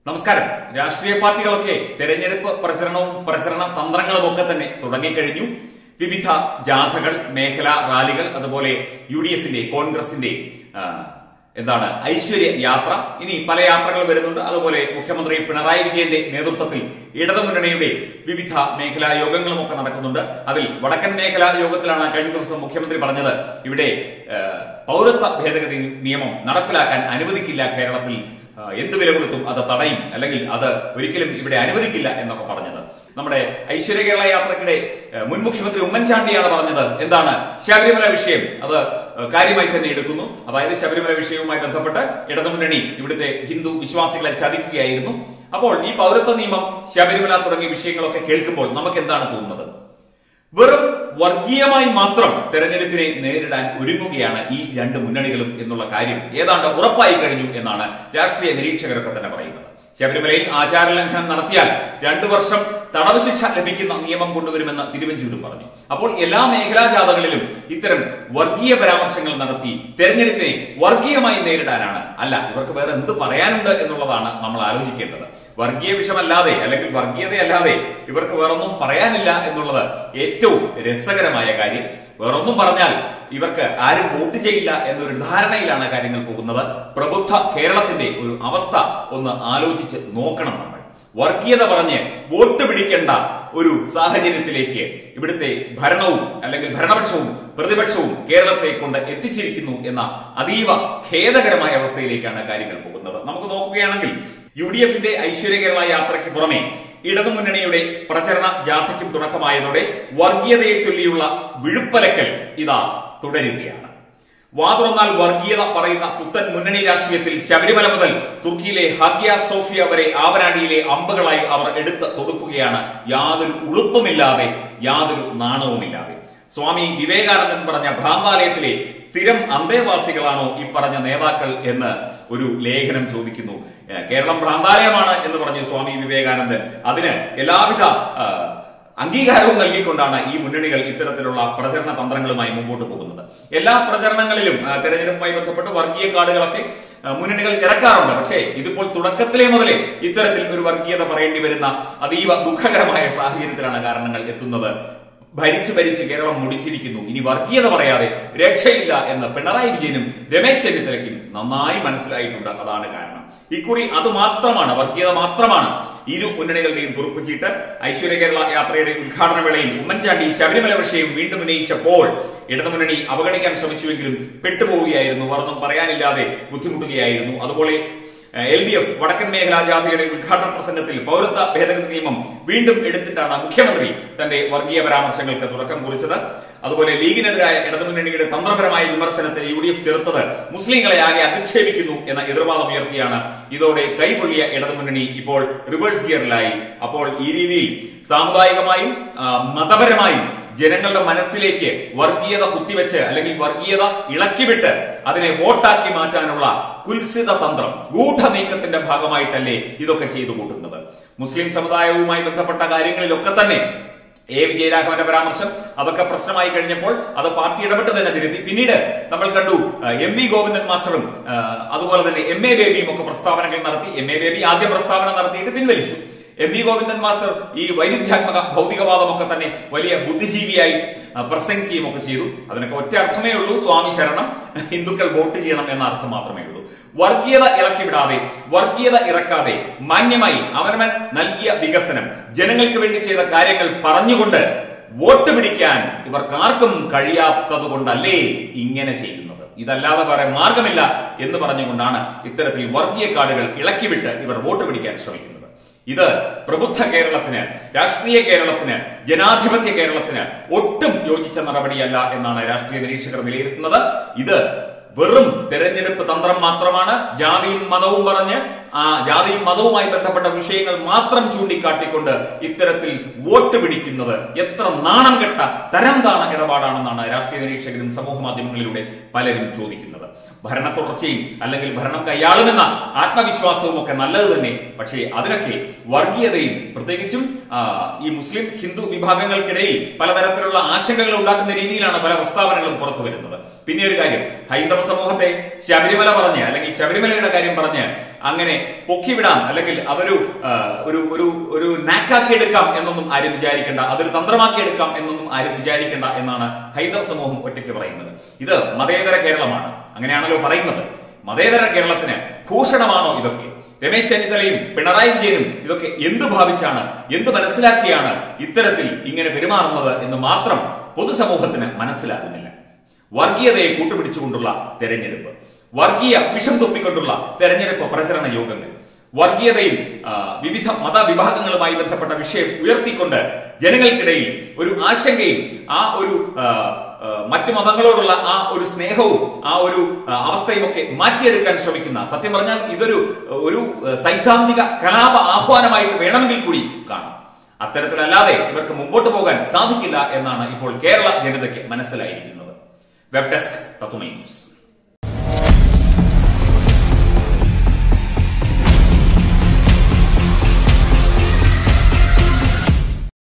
നമസ്കാരം രാഷ്ട്രീയ പാർട്ടികളൊക്കെ തെരഞ്ഞെടുപ്പ് പ്രചരണവും പ്രചരണ തന്ത്രങ്ങളും ഒക്കെ തന്നെ തുടങ്ങിക്കഴിഞ്ഞു വിവിധ ജാഥകൾ മേഖലാ റാലികൾ അതുപോലെ യു ഡി എഫിന്റെ കോൺഗ്രസിന്റെ ആ, എന്താണ് ഐശ്വര്യ യാത്ര ഇനി പല യാത്രകൾ വരുന്നുണ്ട് അതുപോലെ മുഖ്യമന്ത്രി പിണറായി വിജയന്റെ നേതൃത്വത്തിൽ ഇടതുമുന്നണിയുടെ വിവിധ മേഖലാ യോഗങ്ങളും ഒക്കെ നടക്കുന്നുണ്ട് അതിൽ വടക്കൻ മേഖലാ യോഗത്തിലാണ് കഴിഞ്ഞ ദിവസം മുഖ്യമന്ത്രി പറഞ്ഞത് ഇവിടെ ആ, പൗരത്വ ഭേദഗതി നിയമം നടപ്പിലാക്കാൻ അനുവദിക്കില്ല കേരളത്തിൽ ആ, എന്ത് വില കൊടുത്തും അത് തടയും അല്ലെങ്കിൽ അത് ഒരിക്കലും ഇവിടെ അനുവദിക്കില്ല എന്നൊക്കെ പറഞ്ഞത് നമ്മുടെ ഐശ്വര്യ കേരള യാത്രക്കിടെ ആ, മുൻ മുഖ്യമന്ത്രി ഉമ്മൻചാണ്ടിയാണ് പറഞ്ഞത് എന്താണ് ശബരിമല വിഷയം അത് ആ, കാര്യമായി തന്നെ എടുക്കുന്നു അതായത് ശബരിമല വിഷയവുമായി ബന്ധപ്പെട്ട് ഇടതുമുന്നണി ഇവിടുത്തെ ഹിന്ദു വിശ്വാസികളെ ചതിക്കുകയായിരുന്നു അപ്പോൾ ഈ പൗരത്വ നിയമം ശബരിമല തുടങ്ങിയ വിഷയങ്ങളൊക്കെ കേൾക്കുമ്പോൾ നമുക്ക് എന്താണ് തോന്നുന്നത് വെറും വർഗീയമായി മാത്രം തെരഞ്ഞെടുപ്പിനെ നേരിടാൻ ഒരുങ്ങുകയാണ് ഈ രണ്ട് മുന്നണികളും എന്നുള്ള കാര്യം ഏതാണ്ട് ഉറപ്പായി കഴിഞ്ഞു എന്നാണ് രാഷ്ട്രീയ നിരീക്ഷകരൊക്കെ തന്നെ പറയുന്നത് ശബരിമലയിൽ ആചാരലംഘനം നടത്തിയാൽ രണ്ടു വർഷം തടവ് ശിക്ഷ ലഭിക്കുന്ന നിയമം കൊണ്ടുവരുമെന്ന് തിരുവഞ്ചൂരും പറഞ്ഞു അപ്പോൾ എല്ലാ മേഖലാ ജാഥകളിലും ഇത്തരം വർഗീയ പരാമർശങ്ങൾ നടത്തി തെരഞ്ഞെടുപ്പിനെ വർഗീയമായി നേരിടാനാണ് അല്ല ഇവർക്ക് വേറെ എന്ത് പറയാനുണ്ട് എന്നുള്ളതാണ് നമ്മൾ ആലോചിക്കേണ്ടത് വർഗീയ വിഷമല്ലാതെ അല്ലെങ്കിൽ വർഗീയതയല്ലാതെ ഇവർക്ക് വേറൊന്നും പറയാനില്ല എന്നുള്ളത് ഏറ്റവും രസകരമായ കാര്യം വേറൊന്നും പറഞ്ഞാൽ ഇവർക്ക് ആരും വോട്ട് ചെയ്യില്ല എന്നൊരു ധാരണയിലാണ് കാര്യങ്ങൾ പോകുന്നത് പ്രബുദ്ധ കേരളത്തിന്റെ ഒരു അവസ്ഥ ഒന്ന് ആലോചിച്ച് നോക്കണം നമ്മൾ വർഗീയത പറഞ്ഞ് വോട്ട് പിടിക്കേണ്ട ഒരു സാഹചര്യത്തിലേക്ക് ഇവിടുത്തെ ഭരണവും അല്ലെങ്കിൽ ഭരണപക്ഷവും പ്രതിപക്ഷവും കേരളത്തെ കൊണ്ട് എത്തിച്ചിരിക്കുന്നു എന്ന അതീവ ഖേദകരമായ അവസ്ഥയിലേക്കാണ് കാര്യങ്ങൾ പോകുന്നത് നമുക്ക് നോക്കുകയാണെങ്കിൽ യു ഡി എഫിന്റെ ഐശ്വര്യ കേരള യാത്രയ്ക്ക് പുറമെ ഇടതുമുന്നണിയുടെ പ്രചരണ ജാഥയ്ക്കും തുടക്കമായതോടെ വർഗീയതയെ ചൊല്ലിയുള്ള വിഴുപ്പലക്കൽ ഇതാ തുടരുകയാണ് വാതുറന്നാൽ വർഗീയത പറയുന്ന പുത്തൻ മുന്നണി രാഷ്ട്രീയത്തിൽ ശബരിമല മുതൽ തുർക്കിയിലെ ഹാഗിയ സോഫിയ വരെ ആവനാടിയിലെ അമ്പുകളായി അവർ എടുത്ത് തൊടുക്കുകയാണ് യാതൊരു ഉളുപ്പുമില്ലാതെ യാതൊരു നാണവുമില്ലാതെ സ്വാമി വിവേകാനന്ദൻ പറഞ്ഞ ഭ്രാന്താലയത്തിലെ സ്ഥിരം അന്തേവാസികളാണോ ഈ പറഞ്ഞ നേതാക്കൾ എന്ന് ഒരു ലേഖനം ചോദിക്കുന്നു ഏഹ് കേരളം ഭ്രാന്താലയമാണ് എന്ന് പറഞ്ഞു സ്വാമി വിവേകാനന്ദൻ അതിന് എല്ലാവിധ ആ, അംഗീകാരവും നൽകിക്കൊണ്ടാണ് ഈ മുന്നണികൾ ഇത്തരത്തിലുള്ള പ്രചരണ തന്ത്രങ്ങളുമായി മുമ്പോട്ട് പോകുന്നത് എല്ലാ പ്രചരണങ്ങളിലും ആ, തെരഞ്ഞെടുപ്പുമായി ബന്ധപ്പെട്ട് വർഗീയ കാർഡുകളൊക്കെ ആ, മുന്നണികൾ ഇറക്കാറുണ്ട് പക്ഷേ ഇതിപ്പോൾ തുടക്കത്തിലേ മുതലേ ഇത്തരത്തിൽ ഒരു വർഗീയത പറയേണ്ടി വരുന്ന അതീവ ദുഃഖകരമായ സാഹചര്യത്തിലാണ് കാരണങ്ങൾ എത്തുന്നത് ഭരിച്ച് ഭരിച്ച് കേരളം മുടിച്ചിരിക്കുന്നു ഇനി വർഗീയത പറയാതെ രക്ഷയില്ല എന്ന് പിണറായി വിജയനും രമേശ് ചെന്നിത്തലയ്ക്കും നന്നായി മനസ്സിലായിട്ടുണ്ട് അതാണ് കാരണം ഇക്കുറി അത് മാത്രമാണ് വർഗീയത മാത്രമാണ് ഇരു മുന്നണികളുടെയും തുറപ്പിച്ചിട്ട് ഐശ്വര്യ കേരള യാത്രയുടെ ഉദ്ഘാടന വേളയിൽ ഉമ്മൻചാണ്ടി ശബരിമല വിഷയം വീണ്ടും ഉന്നയിച്ചപ്പോൾ ഇടതുമുന്നണി അവഗണിക്കാൻ ശ്രമിച്ചുവെങ്കിലും പെട്ടുപോവുകയായിരുന്നു വേറൊന്നും പറയാനില്ലാതെ ബുദ്ധിമുട്ടുകയായിരുന്നു അതുപോലെ എൽ ഡി എഫ് വടക്കൻ മേഖലാ ജാഥയുടെ ഉദ്ഘാടന പ്രസംഗത്തിൽ പൗരത്വ ഭേദഗതി നിയമം വീണ്ടും എടുത്തിട്ടാണ് മുഖ്യമന്ത്രി തന്റെ വർഗീയ പരാമർശങ്ങൾക്ക് തുടക്കം കുറിച്ചത് അതുപോലെ ലീഗിനെതിരായ ഇടതുമുന്നണിയുടെ തന്ത്രപരമായ വിമർശനത്തെ യു ഡി എഫ് ചെറുത്തത് മുസ്ലിങ്ങളെ ആകെ അധിക്ഷേപിക്കുന്നു എന്ന എതിർവാദം ഉയർത്തിയാണ് ഇതോടെ കൈപൊള്ളിയ ഇടതുമുന്നണി ഇപ്പോൾ റിവേഴ്സ് ഗിയറിലായി അപ്പോൾ ഈ രീതിയിൽ സാമുദായികമായും ആ, മതപരമായും ജനങ്ങളുടെ മനസ്സിലേക്ക് വർഗീയത കുത്തിവെച്ച് അല്ലെങ്കിൽ വർഗീയത ഇളക്കിവിട്ട് അതിനെ വോട്ടാക്കി മാറ്റാനുള്ള കുൽസിത തന്ത്രം ഗൂഢനീക്കത്തിന്റെ ഭാഗമായിട്ടല്ലേ ഇതൊക്കെ ചെയ്തു കൂട്ടുന്നത് മുസ്ലിം സമുദായവുമായി ബന്ധപ്പെട്ട കാര്യങ്ങളിലൊക്കെ തന്നെ എ വിജയരാഘവന്റെ പരാമർശം അതൊക്കെ പ്രശ്നമായി കഴിഞ്ഞപ്പോൾ അത് പാർട്ടി ഇടപെട്ട് തന്നെ തിരുത്തി പിന്നീട് നമ്മൾ കണ്ടു ആ, എം വി ഗോവിന്ദൻ മാസ്റ്ററും ആ, അതുപോലെ തന്നെ എം എ ബേബിയും ഒക്കെ പ്രസ്താവനകൾ നടത്തി എം എ ബേബി ആദ്യ പ്രസ്താവന നടത്തിയിട്ട് പിൻവലിച്ചു എം വി ഗോവിന്ദൻ മാസ്റ്റർ ഈ വൈരുദ്ധ്യാത്മക ഭൗതികവാദമൊക്കെ തന്നെ വലിയ ബുദ്ധിജീവിയായി ആ, പ്രസംഗിക്കുകയും ഒക്കെ ചെയ്തു അതിനൊക്കെ ഒറ്റ അർത്ഥമേ ഉള്ളൂ സ്വാമി ശരണം ഹിന്ദുക്കൾ വോട്ട് ചെയ്യണം എന്ന അർത്ഥം മാത്രമേ ഉള്ളൂ വർഗീയത ഇളക്കിവിടാതെ വർഗീയത ഇറക്കാതെ മാന്യമായി അവനവൻ നൽകിയ വികസനം ജനങ്ങൾക്ക് വേണ്ടി ചെയ്ത കാര്യങ്ങൾ പറഞ്ഞുകൊണ്ട് വോട്ട് പിടിക്കാൻ ഇവർക്കാർക്കും കഴിയാത്തത് കൊണ്ടല്ലേ ഇങ്ങനെ ചെയ്യുന്നത് ഇതല്ലാതെ വേറെ മാർഗമില്ല എന്ന് പറഞ്ഞുകൊണ്ടാണ് ഇത്തരത്തിൽ വർഗീയ കാർഡുകൾ ഇളക്കിവിട്ട് ഇവർ വോട്ട് പിടിക്കാൻ ശ്രമിക്കുന്നത് ഇത് പ്രബുദ്ധ കേരളത്തിന് രാഷ്ട്രീയ കേരളത്തിന് ജനാധിപത്യ കേരളത്തിന് ഒട്ടും യോജിച്ച നടപടിയല്ല എന്നാണ് രാഷ്ട്രീയ നിരീക്ഷകർ വിലയിരുത്തുന്നത് ഇത് വെറും തെരഞ്ഞെടുപ്പ് തന്ത്രം മാത്രമാണ് ജാതിയും മതവും പറഞ്ഞ് ആ ജാതിയും മതവുമായി ബന്ധപ്പെട്ട വിഷയങ്ങൾ മാത്രം ചൂണ്ടിക്കാട്ടിക്കൊണ്ട് ഇത്തരത്തിൽ വോട്ട് പിടിക്കുന്നത് എത്ര നാണം കെട്ട തരം താണ ഇടപാടാണെന്നാണ് രാഷ്ട്രീയ നിരീക്ഷകരും സമൂഹ മാധ്യമങ്ങളിലൂടെ പലരും ചോദിക്കുന്നത് ഭരണ തുടർച്ചയും അല്ലെങ്കിൽ ഭരണം കൈയാളുമെന്ന ആത്മവിശ്വാസവും ഒക്കെ നല്ലത് തന്നെ പക്ഷേ അതിനൊക്കെ വർഗീയതയും പ്രത്യേകിച്ചും ആ, ഈ മുസ്ലിം ഹിന്ദു വിഭാഗങ്ങൾക്കിടയിൽ പലതരത്തിലുള്ള ആശങ്കകൾ ഉണ്ടാക്കുന്ന രീതിയിലാണ് പല പ്രസ്താവനകളും പുറത്തു വരുന്നത് പിന്നെ ഒരു കാര്യം ഹൈന്ദവ സമൂഹത്തെ ശബരിമല പറഞ്ഞ് അല്ലെങ്കിൽ ശബരിമലയുടെ കാര്യം പറഞ്ഞ് അങ്ങനെ പൊക്കിവിടാം അല്ലെങ്കിൽ അതൊരു ആ, ഒരു ഒരു ഒരു നാക്കാക്കി എടുക്കാം എന്നൊന്നും ആരും വിചാരിക്കേണ്ട അതൊരു തന്ത്രമാക്കി എടുക്കാം എന്നൊന്നും ആരും വിചാരിക്കേണ്ട എന്നാണ് ഹൈന്ദവ സമൂഹം ഒറ്റയ്ക്ക് പറയുന്നത് ഇത് മതേതര കേരളമാണ് അങ്ങനെയാണല്ലോ പറയുന്നത് മതേതര കേരളത്തിന് ഭൂഷണമാണോ ഇതൊക്കെ രമേശ് ചെന്നിത്തലയും പിണറായി വിജയനും ഇതൊക്കെ എന്ത് ഭാവിച്ചാണ് എന്ത് മനസ്സിലാക്കിയാണ് ഇത്തരത്തിൽ ഇങ്ങനെ പെരുമാറുന്നത് എന്ന് മാത്രം പൊതുസമൂഹത്തിന് മനസ്സിലാകുന്നില്ല വർഗീയതയെ കൂട്ടുപിടിച്ചുകൊണ്ടുള്ള തെരഞ്ഞെടുപ്പ് വർഗീയ വിഷം തുപ്പിക്കൊണ്ടുള്ള തെരഞ്ഞെടുപ്പ് പ്രചരണ യോഗങ്ങൾ വർഗീയതയും ആ, വിവിധ മതവിഭാഗങ്ങളുമായി ബന്ധപ്പെട്ട വിഷയം ഉയർത്തിക്കൊണ്ട് ജനങ്ങൾക്കിടയിൽ ഒരു ആശങ്കയും ആ ഒരു ആ, ആ, മറ്റു മതങ്ങളോടുള്ള ആ ഒരു സ്നേഹവും ആ ഒരു ആ, അവസ്ഥയും ഒക്കെ മാറ്റിയെടുക്കാൻ ശ്രമിക്കുന്ന സത്യം പറഞ്ഞാൽ ഇതൊരു ഒരു ആ, സൈദ്ധാന്തിക കലാപ ആഹ്വാനമായിട്ട് വേണമെങ്കിൽ കൂടി കാണാം അത്തരത്തിലല്ലാതെ ഇവർക്ക് മുമ്പോട്ട് പോകാൻ സാധിക്കില്ല എന്നാണ് ഇപ്പോൾ കേരള ജനതയ്ക്ക് മനസ്സിലായിരിക്കുന്നത് വെബ് ഡെസ്ക് തത്വമൈ ന്യൂസ്